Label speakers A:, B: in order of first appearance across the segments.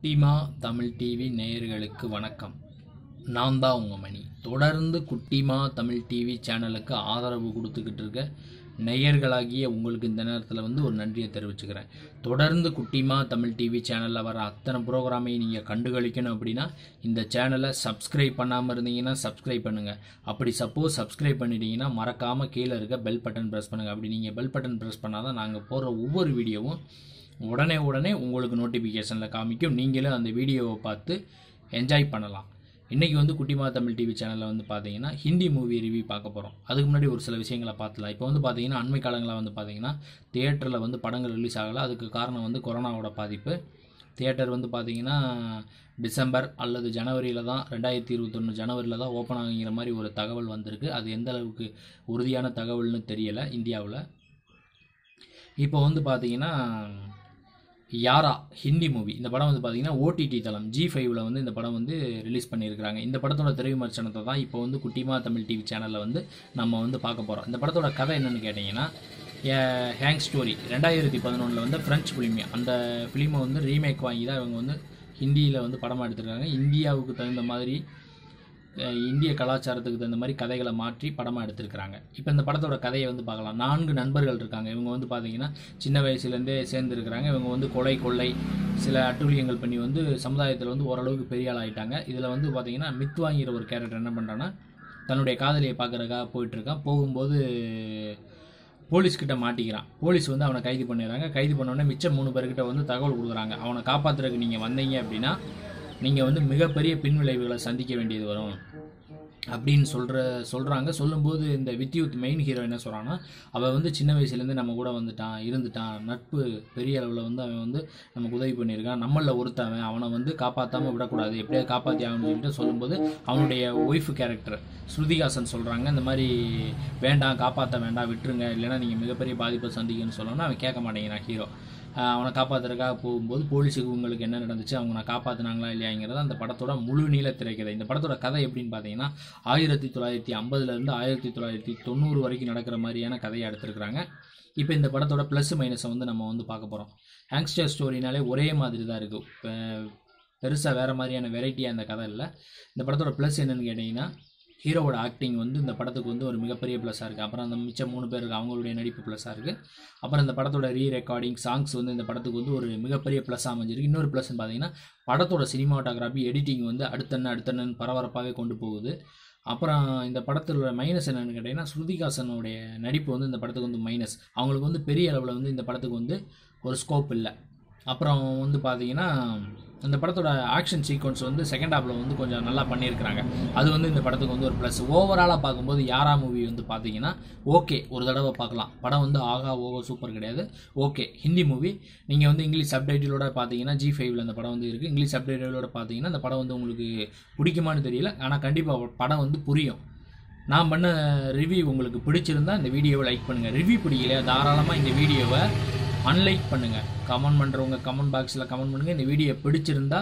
A: குட்டிமா தமிழ் டிவி நேயர்களுக்கு வணக்கம் நான் தான் உங்கள் மணி தொடர்ந்து குட்டிமா தமிழ் டிவி சேனலுக்கு ஆதரவு கொடுத்துக்கிட்டு இருக்க நேயர்களாகிய உங்களுக்கு இந்த நேரத்தில் வந்து ஒரு நன்றியை தெரிவிச்சுக்கிறேன் தொடர்ந்து குட்டிமா தமிழ் டிவி சேனலில் வர அத்தனை ப்ரோக்ராமையும் நீங்கள் கண்டுகளிக்கணும் அப்படின்னா இந்த சேனலை சப்ஸ்கிரைப் பண்ணாமல் இருந்தீங்கன்னா சப்ஸ்கிரைப் பண்ணுங்கள் அப்படி சப்போஸ் சப்ஸ்கிரைப் பண்ணிட்டீங்கன்னா மறக்காமல் கீழே இருக்க பெல் பட்டன் ப்ரெஸ் பண்ணுங்கள் அப்படி நீங்கள் பெல் பட்டன் ப்ரெஸ் பண்ணால் தான் நாங்கள் போடுற ஒவ்வொரு வீடியோவும் உடனே உடனே உங்களுக்கு நோட்டிஃபிகேஷனில் காமிக்கும் நீங்களும் அந்த வீடியோவை பார்த்து என்ஜாய் பண்ணலாம் இன்றைக்கி வந்து குட்டிமா தமிழ் டிவி சேனலில் வந்து பார்த்தீங்கன்னா ஹிந்தி மூவி ரிவ்யூ பார்க்க போகிறோம் அதுக்கு முன்னாடி ஒரு சில விஷயங்களை பார்த்துலாம் இப்போ வந்து பார்த்தீங்கன்னா அண்மை காலங்களில் வந்து பார்த்தீங்கன்னா தியேட்டரில் வந்து படங்கள் ரிலீஸ் ஆகலை அதுக்கு காரணம் வந்து கொரோனாவோட பாதிப்பு தியேட்டர் வந்து பார்த்தீங்கன்னா டிசம்பர் அல்லது ஜனவரியில் தான் ரெண்டாயிரத்தி இருபத்தொன்று ஜனவரியில் தான் ஓப்பன் ஆகுங்கிற மாதிரி ஒரு தகவல் வந்திருக்கு அது எந்த அளவுக்கு உறுதியான தகவல்னு தெரியலை இந்தியாவில் இப்போ வந்து பார்த்தீங்கன்னா யாரா ஹிந்தி மூவி இந்த படம் வந்து பார்த்தீங்கன்னா ஓடிடி தளம் ஜி ஃபைவ்ல வந்து இந்த படம் வந்து ரிலீஸ் பண்ணியிருக்கிறாங்க இந்த படத்தோட திரை விமர்சனத்தை தான் இப்போ வந்து குட்டிமா தமிழ் டிவி சேனலில் வந்து நம்ம வந்து பார்க்க போகிறோம் இந்த படத்தோட கதை என்னன்னு கேட்டிங்கன்னா ஹேங் ஸ்டோரி ரெண்டாயிரத்தி பதினொன்றில் வந்து ஃப்ரெஞ்ச் ஃபிலிம் அந்த ஃபிலிமை வந்து ரீமேக் வாங்கி தான் இவங்க வந்து ஹிந்தியில் வந்து படமாக எடுத்திருக்காங்க இந்தியாவுக்கு தகுந்த மாதிரி அஹ் இந்திய கலாச்சாரத்துக்கு தகுந்த மாதிரி கதைகளை மாற்றி படமாக எடுத்திருக்கிறாங்க இப்போ இந்த படத்தோட கதையை வந்து பார்க்கலாம் நான்கு நண்பர்கள் இருக்காங்க இவங்க வந்து பார்த்தீங்கன்னா சின்ன வயசுலேருந்தே சேர்ந்துருக்கிறாங்க இவங்க வந்து கொலை கொள்ளை சில அட்டூழியங்கள் பண்ணி வந்து சமுதாயத்தில் வந்து ஓரளவுக்கு பெரிய ஆள் ஆயிட்டாங்க இதில் வந்து பார்த்தீங்கன்னா மித் வாங்கிற ஒரு கேரக்டர் என்ன பண்ணுறான்னா தன்னுடைய காதலியை பார்க்குறக்காக போயிட்டுருக்கான் போகும்போது போலீஸ் கிட்ட மாட்டிக்கிறான் போலீஸ் வந்து அவனை கைது பண்ணிடுறாங்க கைது பண்ணோடனே மிச்சம் மூணு பேர்கிட்ட வந்து தகவல் கொடுக்குறாங்க அவனை காப்பாற்றுறதுக்கு நீங்கள் வந்தீங்க அப்படின்னா நீங்கள் வந்து மிகப்பெரிய பின்விளைவுகளை சந்திக்க வேண்டியது வரும் அப்படின்னு சொல்கிற சொல்கிறாங்க சொல்லும்போது இந்த வித்யூத் மெயின் ஹீரோ என்ன சொல்கிறான்னா அவன் வந்து சின்ன வயசுலேருந்து நம்ம கூட வந்துட்டான் இருந்துட்டான் நட்பு பெரிய அளவில் வந்து அவன் வந்து நமக்கு உதவி பண்ணியிருக்கான் நம்மளில் ஒருத்தவன் அவனை வந்து காப்பாற்றாமல் விடக்கூடாது எப்படியாவது காப்பாற்றி ஆகணும்னு சொல்லிட்டு சொல்லும்போது அவனுடைய ஒய்ஃப் கேரக்டர் ஸ்ருதிகாசன் சொல்கிறாங்க இந்த மாதிரி வேண்டாம் காப்பாற்ற வேண்டாம் விட்டுருங்க இல்லைன்னா நீங்கள் மிகப்பெரிய பாதிப்பை சந்திக்கணும்னு சொல்லணும்னா அவன் கேட்க மாட்டேங்கிறான் ஹீரோ ஆஹ் அவனை காப்பாற்றுறதுக்காக போகும்போது போலீஸுக்கு உங்களுக்கு என்ன நடந்துச்சு அவங்க நான் காப்பாற்றினாங்களா இல்லையாங்கிறது அந்த படத்தோட முழு நீள திரைக்கதை இந்த படத்தோட கதை எப்படின்னு பார்த்தீங்கன்னா ஆயிரத்தி தொள்ளாயிரத்தி ஐம்பதுலேருந்து ஆயிரத்தி தொள்ளாயிரத்தி தொண்ணூறு வரைக்கும் நடக்கிற மாதிரியான கதையை எடுத்திருக்கிறாங்க இப்போ இந்த படத்தோட ப்ளஸ் மைனஸை வந்து நம்ம வந்து பார்க்க போகிறோம் ஹேங்ஸ்டர் ஸ்டோரினாலே ஒரே மாதிரி தான் இருக்குது பெருசாக வேறு மாதிரியான வெரைட்டியாக இந்த கதை இல்லை இந்த படத்தோட ப்ளஸ் என்னன்னு கேட்டிங்கன்னா ஹீரோவோட ஆக்டிங் வந்து இந்த படத்துக்கு வந்து ஒரு மிகப்பெரிய ப்ளஸ்ஸாக இருக்குது அப்புறம் அந்த மிச்சம் மூணு பேருக்கு அவங்களுடைய நடிப்பு ப்ளஸ்ஸாக இருக்குது அப்புறம் இந்த படத்தோட ரீ ரெக்கார்டிங் சாங்ஸ் வந்து இந்த படத்துக்கு வந்து ஒரு மிகப்பெரிய ப்ளஸ் அமைஞ்சிருக்கு இன்னொரு ப்ளஸ்ன்னு பார்த்தீங்கன்னா படத்தோட சினிமாட்டோகிராஃபி எடிட்டிங் வந்து அடுத்தன்னு அடுத்தன்னு பரபரப்பாகவே கொண்டு போகுது அப்புறம் இந்த படத்தோட மைனஸ் என்னன்னு கேட்டிங்கன்னா ஸ்ருதிகாசனுடைய நடிப்பு வந்து இந்த படத்துக்கு வந்து மைனஸ் அவங்களுக்கு வந்து பெரிய அளவில் வந்து இந்த படத்துக்கு வந்து ஒரு ஸ்கோப் இல்லை அப்புறம் வந்து பார்த்தீங்கன்னா இந்த படத்தோட ஆக்ஷன் சீக்வன்ஸ் வந்து செகண்ட் ஹாஃபில் வந்து கொஞ்சம் நல்லா பண்ணியிருக்கிறாங்க அது வந்து இந்த படத்துக்கு வந்து ஒரு ப்ளஸ் ஓவராலாக பார்க்கும்போது யாரா மூவி வந்து பார்த்தீங்கன்னா ஓகே ஒரு தடவை பார்க்கலாம் படம் வந்து ஆகா ஓகோ சூப்பர் கிடையாது ஓகே ஹிந்தி மூவி நீங்கள் வந்து இங்கிலீஷ் சப்டைட்டிலோட பார்த்தீங்கன்னா ஜி ஃபைவ்ல அந்த படம் வந்து இருக்குது இங்கிலீஷ் சப்டைட்டிலோட பார்த்தீங்கன்னா அந்த படம் வந்து உங்களுக்கு பிடிக்குமான்னு தெரியல ஆனால் கண்டிப்பாக படம் வந்து புரியும் நான் பண்ண ரிவ்யூ உங்களுக்கு பிடிச்சிருந்தா இந்த வீடியோவை லைக் பண்ணுங்கள் ரிவ்யூ பிடிக்கலையா தாராளமாக இந்த வீடியோவை அன்லைக் பண்ணுங்கள் கமெண்ட் பண்ணுறவங்க கமெண்ட் பாக்ஸில் கமெண்ட் பண்ணுங்கள் இந்த வீடியோ பிடிச்சிருந்தா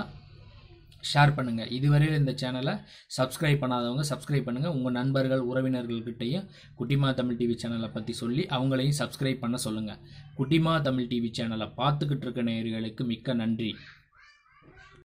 A: ஷேர் பண்ணுங்கள் இதுவரையில் இந்த சேனலை சப்ஸ்கிரைப் பண்ணாதவங்க சப்ஸ்கிரைப் பண்ணுங்கள் உங்கள் நண்பர்கள் உறவினர்கள்கிட்டையும் குட்டிமா தமிழ் டிவி சேனலை பற்றி சொல்லி அவங்களையும் சப்ஸ்கிரைப் பண்ண சொல்லுங்கள் குட்டிமா தமிழ் டிவி சேனலை பார்த்துக்கிட்டு இருக்க நேயர்களுக்கு மிக்க நன்றி